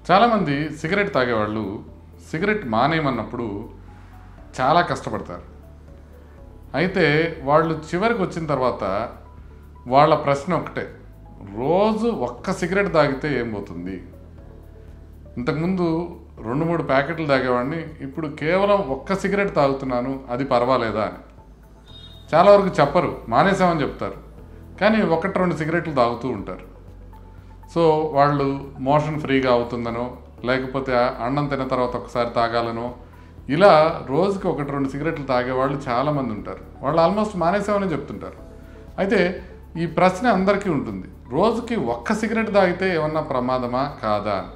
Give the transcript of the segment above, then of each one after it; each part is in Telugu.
చాలామంది సిగరెట్ తాగేవాళ్ళు సిగరెట్ మానేయమన్నప్పుడు చాలా కష్టపడతారు అయితే వాళ్ళు చివరికి వచ్చిన తర్వాత వాళ్ళ ప్రశ్న ఒకటే రోజు ఒక్క సిగరెట్ తాగితే ఏం పోతుంది ఇంతకుముందు రెండు మూడు ప్యాకెట్లు తాగేవాడిని ఇప్పుడు కేవలం ఒక్క సిగరెట్ తాగుతున్నాను అది పర్వాలేదా అని చాలా వరకు చెప్పరు మానేసామని చెప్తారు కానీ ఒకటి రెండు సిగరెట్లు తాగుతూ ఉంటారు సో వాళ్ళు మోషన్ ఫ్రీగా అవుతుందనో లేకపోతే అన్నం తిన్న తర్వాత ఒకసారి తాగాలనో ఇలా రోజుకి ఒకటి రెండు సిగరెట్లు తాగేవాళ్ళు చాలామంది ఉంటారు వాళ్ళు ఆల్మోస్ట్ మానేసామని చెప్తుంటారు అయితే ఈ ప్రశ్న అందరికీ ఉంటుంది రోజుకి ఒక్క సిగరెట్ తాగితే ఏమన్నా ప్రమాదమా కాదా అని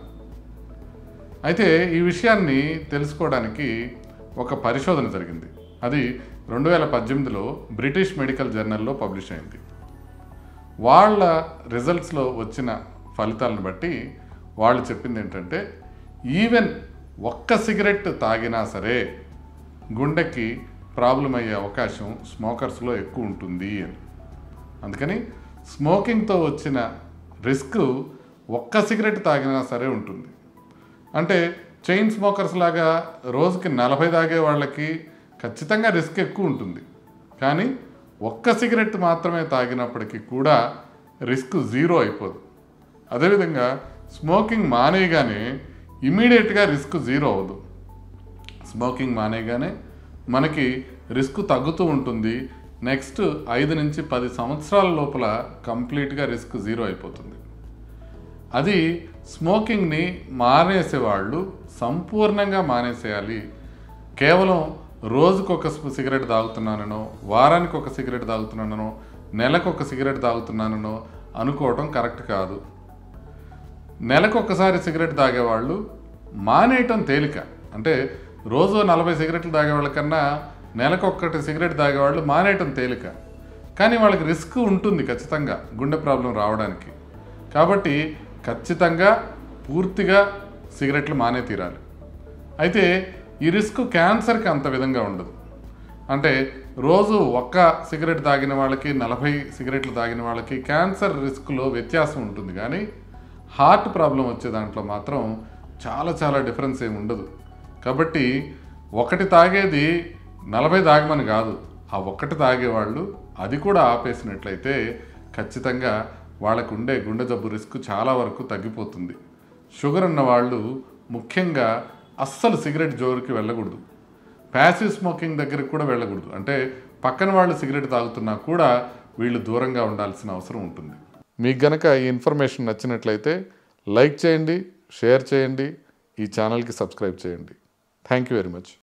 అయితే ఈ విషయాన్ని తెలుసుకోవడానికి ఒక పరిశోధన జరిగింది అది రెండు వేల పద్దెనిమిదిలో బ్రిటిష్ మెడికల్ జర్నల్లో పబ్లిష్ అయింది వాళ్ళ రిజల్ట్స్లో వచ్చిన ఫలితాలను బట్టి వాళ్ళు చెప్పింది ఏంటంటే ఈవెన్ ఒక్క సిగరెట్ తాగినా సరే గుండెకి ప్రాబ్లం అయ్యే అవకాశం స్మోకర్స్లో ఎక్కువ ఉంటుంది అని అందుకని స్మోకింగ్తో వచ్చిన రిస్క్ ఒక్క సిగరెట్ తాగినా సరే ఉంటుంది అంటే చైన్ స్మోకర్స్ లాగా రోజుకి నలభై తాగే వాళ్ళకి ఖచ్చితంగా రిస్క్ ఎక్కువ ఉంటుంది కానీ ఒక్క సిగరెట్ మాత్రమే తాగినప్పటికీ కూడా రిస్క్ జీరో అయిపోదు అదేవిధంగా స్మోకింగ్ మానేయగానే ఇమీడియట్గా రిస్క్ జీరో అవ్వదు స్మోకింగ్ మానేయగానే మనకి రిస్క్ తగ్గుతూ ఉంటుంది నెక్స్ట్ ఐదు నుంచి పది సంవత్సరాల లోపల కంప్లీట్గా రిస్క్ జీరో అయిపోతుంది అది స్మోకింగ్ని మానేసేవాళ్ళు సంపూర్ణంగా మానేసేయాలి కేవలం రోజుకు ఒక సిగరెట్ తాగుతున్నానో వారానికి ఒక సిగరెట్ తాగుతున్నానో నెలకు ఒక సిగరెట్ తాగుతున్నానో అనుకోవటం కరెక్ట్ కాదు నెలకు ఒకసారి సిగరెట్ తాగేవాళ్ళు మానేయటం తేలిక అంటే రోజు నలభై సిగరెట్లు తాగేవాళ్ళ కన్నా నెలకు ఒక్కటి సిగరెట్ తాగేవాళ్ళు మానేయటం తేలిక కానీ వాళ్ళకి రిస్క్ ఉంటుంది ఖచ్చితంగా గుండె ప్రాబ్లం రావడానికి కాబట్టి ఖచ్చితంగా పూర్తిగా సిగరెట్లు మానే తీరాలి అయితే ఈ రిస్క్ క్యాన్సర్కి అంత విధంగా ఉండదు అంటే రోజు ఒక్క సిగరెట్ తాగిన వాళ్ళకి నలభై సిగరెట్లు తాగిన వాళ్ళకి క్యాన్సర్ రిస్క్లో వ్యత్యాసం ఉంటుంది కానీ హార్ట్ ప్రాబ్లం వచ్చే దాంట్లో మాత్రం చాలా చాలా డిఫరెన్స్ ఏమి ఉండదు కాబట్టి ఒకటి తాగేది నలభై తాగమని కాదు ఆ ఒక్కటి తాగేవాళ్ళు అది కూడా ఆపేసినట్లయితే ఖచ్చితంగా వాళ్ళకు ఉండే గుండె జబ్బు రిస్క్ చాలా వరకు తగ్గిపోతుంది షుగర్ ఉన్న వాళ్ళు ముఖ్యంగా అస్సలు సిగరెట్ జోరుకి వెళ్ళకూడదు ప్యాసివ్ స్మోకింగ్ దగ్గరికి కూడా వెళ్ళకూడదు అంటే పక్కన వాళ్ళు సిగరెట్ తాగుతున్నా కూడా వీళ్ళు దూరంగా ఉండాల్సిన అవసరం ఉంటుంది మీకు గనక ఈ ఇన్ఫర్మేషన్ నచ్చినట్లయితే లైక్ చేయండి షేర్ చేయండి ఈ ఛానల్కి సబ్స్క్రైబ్ చేయండి థ్యాంక్ యూ వెరీ మచ్